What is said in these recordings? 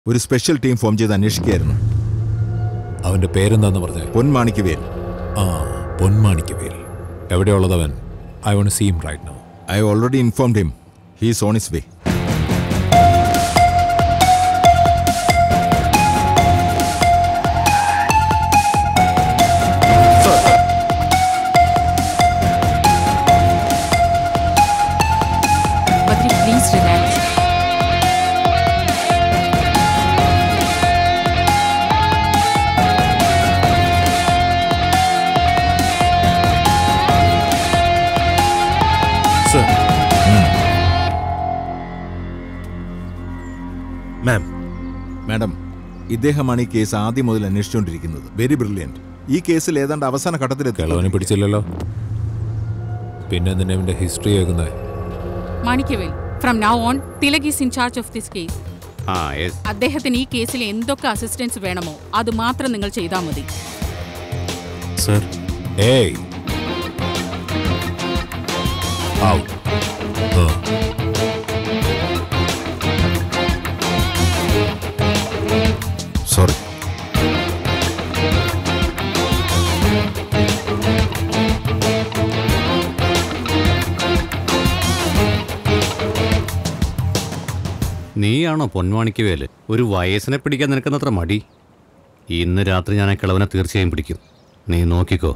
ഒരു special team form ചെയ്ത് അന്വേഷിക്കുകയായിരുന്നു അവന്റെ പേരെന്താന്ന് പറഞ്ഞേ പൊന്മാണിക്കുവേൽ ആ പൊന്മാണിക്ക് പേര് എവിടെയുള്ളതവൻ I won't seem right no I already informed him he's on his way Badri, please relax. Sir ma'am madam ഇദ്ദേഹമാണ് ഈ കേസ് ആദ്യം മുതൽ അന്വേഷിച്ചുകൊണ്ടിരിക്കുന്നത് വെരി ബ്രില്യൻറ്റ് ഈ കേസിൽ ഏതാണ്ട് അവസാന ഘട്ടത്തിലെത്തി കിളവനെ പിടിച്ചില്ലല്ലോ പിന്നെ നിന്നെ അവന്റെ ഹിസ്റ്ററി കേൾക്കുന്നത് Manickavel from now on Tilak is in charge of this case ആ യെസ് അദ്ദേഹത്തിന് ഈ കേസിൽ എന്തൊക്കെ അസിസ്റ്റൻസ് വേണമോ അത് മാത്രം നിങ്ങൾ ചെയ്താൽ മതി സർ ഏയ് ഔട്ട് സോറി നീയാണോ പൊന്മാണിക്ക് വേല് ഒരു വയസ്സിനെ പിടിക്കാൻ നിനക്കെന്നത്ര മടി ഇന്ന് രാത്രി ഞാൻ ആ കിളവനെ തീർച്ചയായും പിടിക്കും നീ നോക്കിക്കോ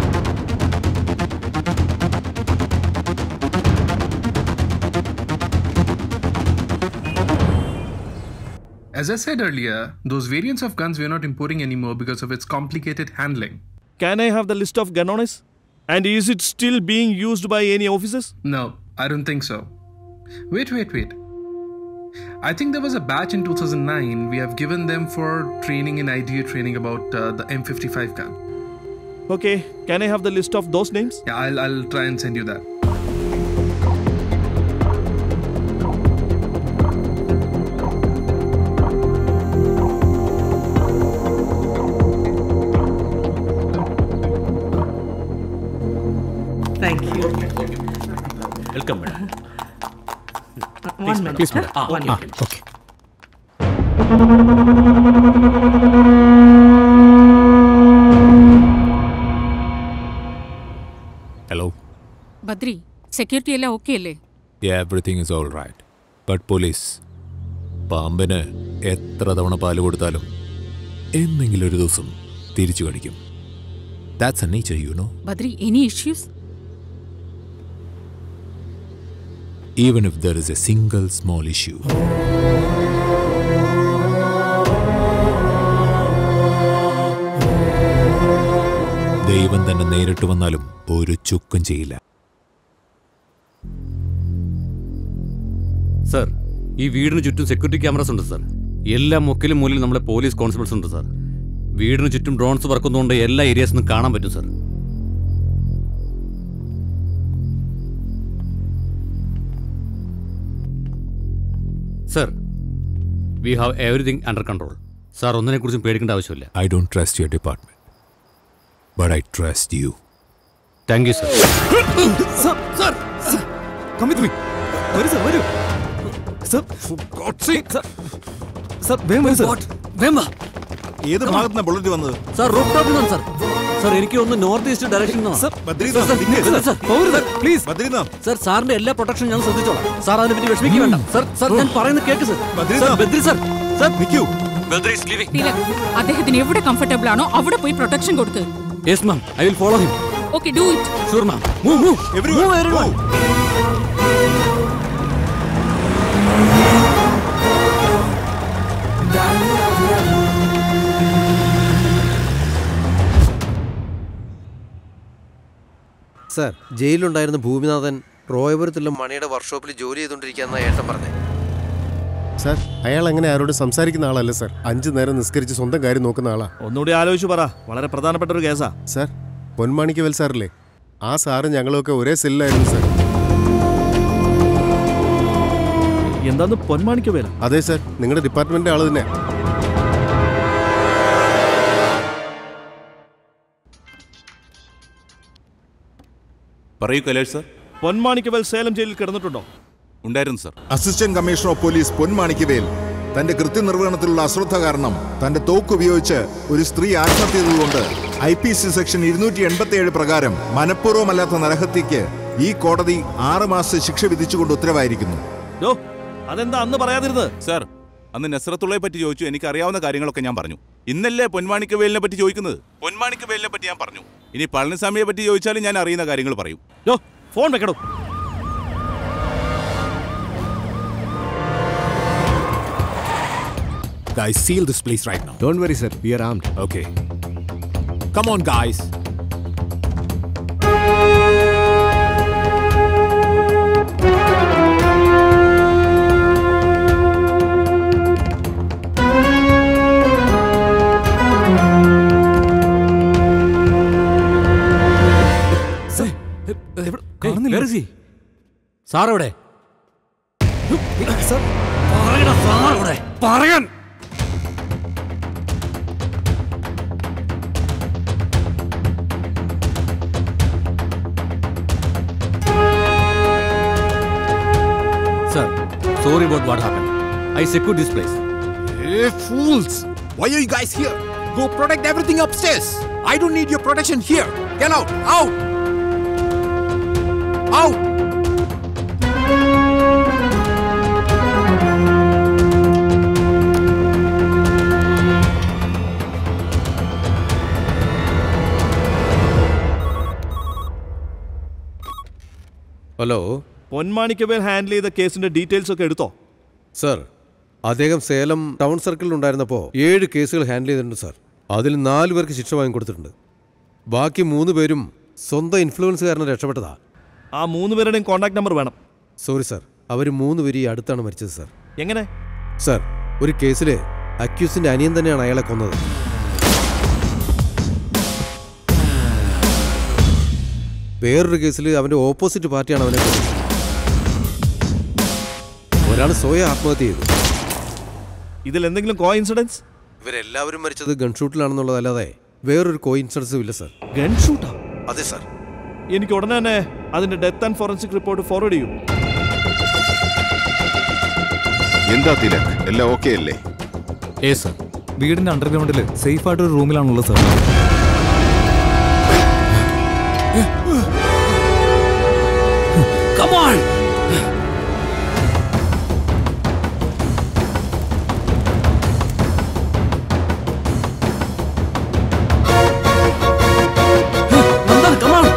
As I said earlier, those variants of guns we're not importing anymore because of its complicated handling. Can I have the list of gun owners? And is it still being used by any officers? No, I don't think so. Wait, wait, wait. I think there was a batch in 2009 we have given them for training in IDA training about uh, the M55 gun. Okay, can I have the list of those names? Yeah, I'll, I'll try and send you that. Thank you. Welcome madam One minute. please, madam. Ah, one minute. Okay hello Badri security എല്ലാം okay അല്ലേ everything is all right but police പാമ്പിന് എത്ര തവണ പാല് കൊടുത്താലും എന്നെങ്കിലും ഒരു ദിവസം തിരിച്ചു കടിക്കും that's a nature you know Badri any issues even if there is a single small issue. ദൈവം തന്നെ നേരിട്ട് വന്നാലും ഒരു ചുക്കും ചെയ്യില്ല സർ ഈ വീടിന് ചുറ്റും സെക്യൂരിറ്റി ക്യാമറസ് ഉണ്ട് സർ എല്ലാ മുക്കിലും മൂലിലും നമ്മളെ പോലീസ് കോൺസ്റ്റബിൾസ് ഉണ്ട് സർ വീടിന് ചുറ്റും ഡ്രോൺസ് പറക്കുന്നതുകൊണ്ട് എല്ലാ ഏരിയാസിനും കാണാൻ പറ്റും sir sir we have everything under control sir ഒന്നിനെക്കുറിച്ചും പേടിക്കേണ്ട ആവശ്യമില്ല I don't trust your department but I trust you thank you sir Sir, sir, sir, come with me. വരൂ സർ വരൂ സർ സർ സർ വേഗം വരൂ സർ ഏത് ഭാഗത്തുനിന്ന് bullet വന്നത് സാർ റൂഫ് ടോപ്പിൽ നിന്നാണ് സാർ സാർ എനിക്ക് ഒന്ന് north east direction sir Badrinath, നിക്ക്. സർ പോകരുത് സർ പ്ലീസ് ബദ്രീനാഥ് സാർ സാറിന്റെ എല്ലാ പ്രൊട്ടക്ഷനും ഞാൻ ശ്രദ്ധിച്ചോളാം സാർ അതിനെ പറ്റി വിഷമിക്കുക വേണ്ട സാർ സാർ ഞാൻ പറയുന്നത് കേൾക്ക് sir Badrinath. Sir, Badri sir sir നിൽക്കൂ ബദ്രി is leaving. തിലക് അദ്ദേഹത്തിന് എവിടെ കംഫർട്ടബിൾ ആണോ അവിടെ പോയി പ്രൊട്ടക്ഷൻ കൊടുക്ക് Yes, ma'am. I will follow him. Okay do it Sure, ma'am. Move, move. Everyone, Move, everyone. സാർ ജയിലിലുണ്ടായിരുന്ന ഭൂമിനാഥൻ റോയപുരത്തുള്ള മണിയുടെ വർക്ക്ഷോപ്പിൽ ജോലി ചെയ്തുകൊണ്ടിരിക്കുകയെന്ന ഏട്ടൻ പറഞ്ഞേ സാർ അയാൾ അങ്ങനെ ആരോട് സംസാരിക്കുന്ന ആളല്ല സാർ അഞ്ചു നേരം നിസ്കരിച്ച് സ്വന്തം കാര്യം നോക്കുന്ന ആളാ ഒന്നുകൂടി ആലോചിച്ച് പറ വളരെ പ്രധാനപ്പെട്ട ഒരു കേസാ സാർ പൊന്മാണിക്കവൽ സാറില്ലേ ആ സാറ് ഞങ്ങളൊക്കെ ഒരേ സെല്ലായിരുന്നു സാർ എന്താന്ന് പൊന്മാണിക്ക പേല അതെ സാർ നിങ്ങളുടെ ഡിപ്പാർട്ട്മെന്റ് ആള് തന്നെ പറയൂ കൈലാഷ് സർ പൊന്മാണിക്കവൽ സേലം ജയിലിൽ കിടന്നിട്ടുണ്ടോ ഉണ്ടായിരുന്നു sir assistant commissioner of police Ponmanickavel തന്റെ കൃത്യനിർവഹണത്തിലുള്ള അശ്രദ്ധ കാരണം തന്റെ തോക്ക് ഉപയോഗിച്ച് ഒരു സ്ത്രീ ആത്മഹത്യ ചെയ്തതുകൊണ്ട് ഐ പി സി സെക്ഷൻ ഇരുന്നൂറ്റി എൺപത്തി ഏഴ് പ്രകാരം മനഃപൂർവ്വമല്ലാത്ത നരഹത്യക്ക് ഈ കോടതി ആറ് മാസത്തെ ശിക്ഷ വിധിച്ചുകൊണ്ട് ഉത്തരവായിരിക്കുന്നു ഡോ അതെന്താ അന്ന് പറയാതിരുന്നത് സാർ അന്ന് നസ്രത്തുള്ളയെ പറ്റി ചോദിച്ചു എനിക്ക് അറിയാവുന്ന കാര്യങ്ങളൊക്കെ ഞാൻ പറഞ്ഞു ഇന്നല്ലേ പൊന്മാണിക്കവേലിനെ പറ്റി ചോദിക്കുന്നത് പൊന്മാണിക്കവേലിനെ പറ്റി ഞാൻ പറഞ്ഞു ഇനി പളനിസ്വാമിയെ പറ്റി ചോദിച്ചാലും ഞാൻ അറിയുന്ന കാര്യങ്ങൾ പറയും ഡോ ഫോൺ വെക്കടോ Guys, seal this place right now. Don't worry, sir. We are armed. Okay. Come on, guys. കാണുന്നില്ല സാർ എവിടെ സർ പറയടാ സാർ എവിടെ പറയാൻ Sir, sorry about what happened. I secured this place. Hey, fools! Why are you guys here? Go protect everything upstairs. I don't need your protection here. Get out! Out! Out! Hello Ponmanickavel handle ചെയ്ത കേസിന്റെ details ഒക്കെ എടുത്തോ sir അദ്ദേഹം Salem town സർക്കിളിൽ ഉണ്ടായിരുന്നപ്പോൾ ഏഴ് കേസുകൾ handle ചെയ്തിട്ടുണ്ട് സർ അതിൽ നാല് പേർക്ക് ശിക്ഷ വാങ്ങിക്കൊടുത്തിട്ടുണ്ട് ബാക്കി മൂന്ന് പേരും സ്വന്തം ഇൻഫ്ലുവൻസ് കാരണം രക്ഷപ്പെട്ടതാ ആ മൂന്ന് പേരുടെയും കോൺടാക്ട് നമ്പർ വേണം സോറി സർ അവർ മൂന്ന് പേര് ഈ അടുത്താണ് മരിച്ചത് സർ എങ്ങനെ സർ ഒരു കേസിൽ അക്യൂസിന്റെ അനിയൻ തന്നെയാണ് അയാളെ കൊന്നത് വേറൊരു കേസിൽ അവന്റെ ഓപ്പോസിറ്റ് പാർട്ടിയാണ് അവനെ കൊന്നത് ഒരാൾ സ്വയം ആത്മഹത്യ ചെയ്തു ഇതിൽ എന്തെങ്കിലും കോ ഇൻസിഡൻസ് ഇവരെല്ലാവരും മരിച്ചത് ഗൺഷൂട്ടിലാണെന്നുള്ളതല്ലാതെ വേറൊരു കോ ഇൻസിഡൻസും ഇല്ല സർ ഗൺ ഷൂട്ടാ അതെ സർ എനിക്ക് ഉടനെ തന്നെ അതിന്റെ death and forensic report forward ചെയ്യൂ എന്താ തിലക് എല്ലാം ഓക്കെ അല്ലേ ഏ സർ വീടിന്റെ അണ്ടർഗ്രൗണ്ടിൽ സേഫ് ആയിട്ടൊരു റൂമിലാണുള്ളത് sir Come on! Nandan, come on!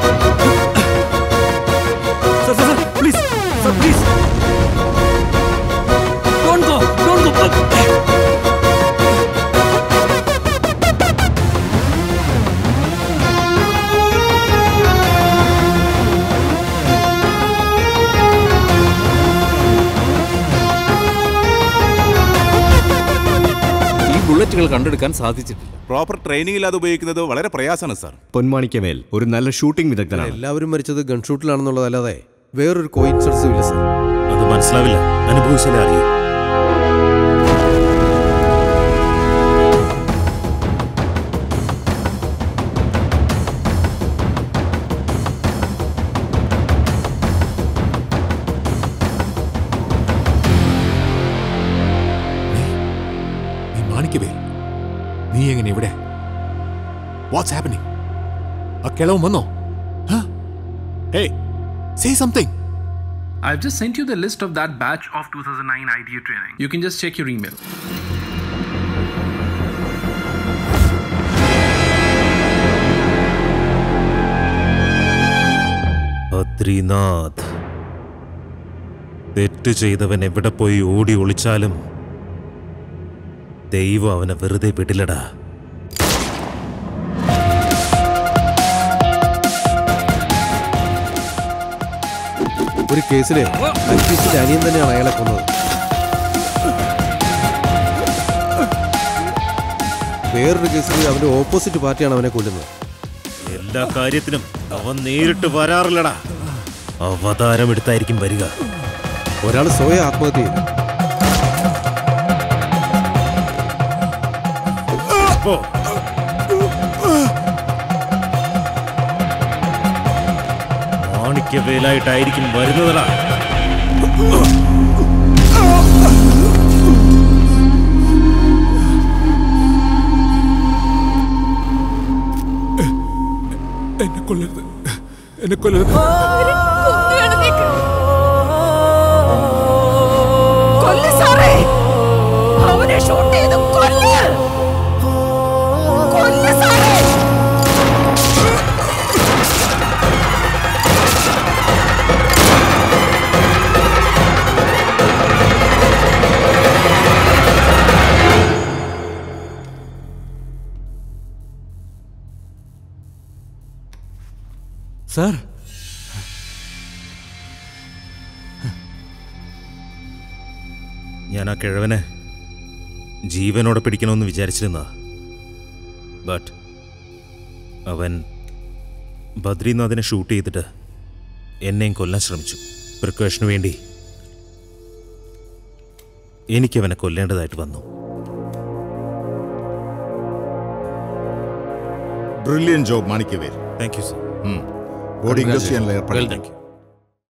Sir sir please sir please Don't go! Don't go! ഈ ബുള്ളറ്റുകൾ കണ്ടെടുക്കാൻ സാധിച്ചിട്ടില്ല പ്രോപ്പർ ട്രെയിനിങ് ഇല്ലാതെ ഉപയോഗിക്കുന്നത് വളരെ പ്രയാസമാണ് സാർ പൊന്മാണിക്കമേൽ ഒരു നല്ല ഷൂട്ടിംഗ് വിദഗ്ധനാണ് എല്ലാവരും മരിച്ചത് ഗൺഷൂട്ടിലാണെന്നുള്ളതല്ലാതെ വേറൊരു കോ ഇൻസിഡൻസും ഇല്ല സർ അത് മനസ്സിലാവില്ല അനുഭവിച്ചാലേ അറിയൂ നീ മാണിക്കവേ നീ എങ്ങനെ ഇവിടെ വാട്ട്സ് ഹാപ്പനിങ് ആ കിളവൻ വന്നോ hey say something I've just sent you the list of that batch of 2009 IDU training. You can just check your email. Badrinath തെറ്റ് ചെയ്തവൻ എവിടെ പോയി ഓടി ഒളിച്ചാലും ദൈവം അവനെ വെറുതെ വിടില്ലടാ ഒരു കേസിൽ അക്യൂസിന്റെ അനിയൻ തന്നെയാണ് അയാളെ കൊന്നത് വേറൊരു കേസിൽ അവന്റെ ഓപ്പോസിറ്റ് പാർട്ടിയാണ് അവനെ കൊല്ലുന്നത് എല്ലാ കാര്യത്തിനും അവൻ നേരിട്ട് വരാറില്ലടാ അവതാരം എടുത്തായിരിക്കും വരിക ഒരാൾ സ്വയം ആത്മഹത്യ ചെയ്തു അപ്പോ മാണിക്യവേലായിട്ടായിരിക്കും വരുന്നതടാ കൊല്ലരുത് എന്നെ കൊല്ലരുത് കൊല്ല് സാറേ അവനെ ഷൂട്ട് ചെയ്ത് കൊല്ല് കൊല്ല് സാറേ സാർ ഞാൻ ആ കിഴവനെ ജീവനോടെ പിടിക്കണമെന്ന് വിചാരിച്ചിരുന്ന ബട്ട് അവൻ ബദ്രീനാഥിനെ ഷൂട്ട് ചെയ്തിട്ട് എന്നെയും കൊല്ലാൻ ശ്രമിച്ചു പ്രിക്കോഷന് വേണ്ടി എനിക്കവനെ കൊല്ലേണ്ടതായിട്ട് വന്നു brilliant job Manickavel thank you sir body industry and layer Well, thank you.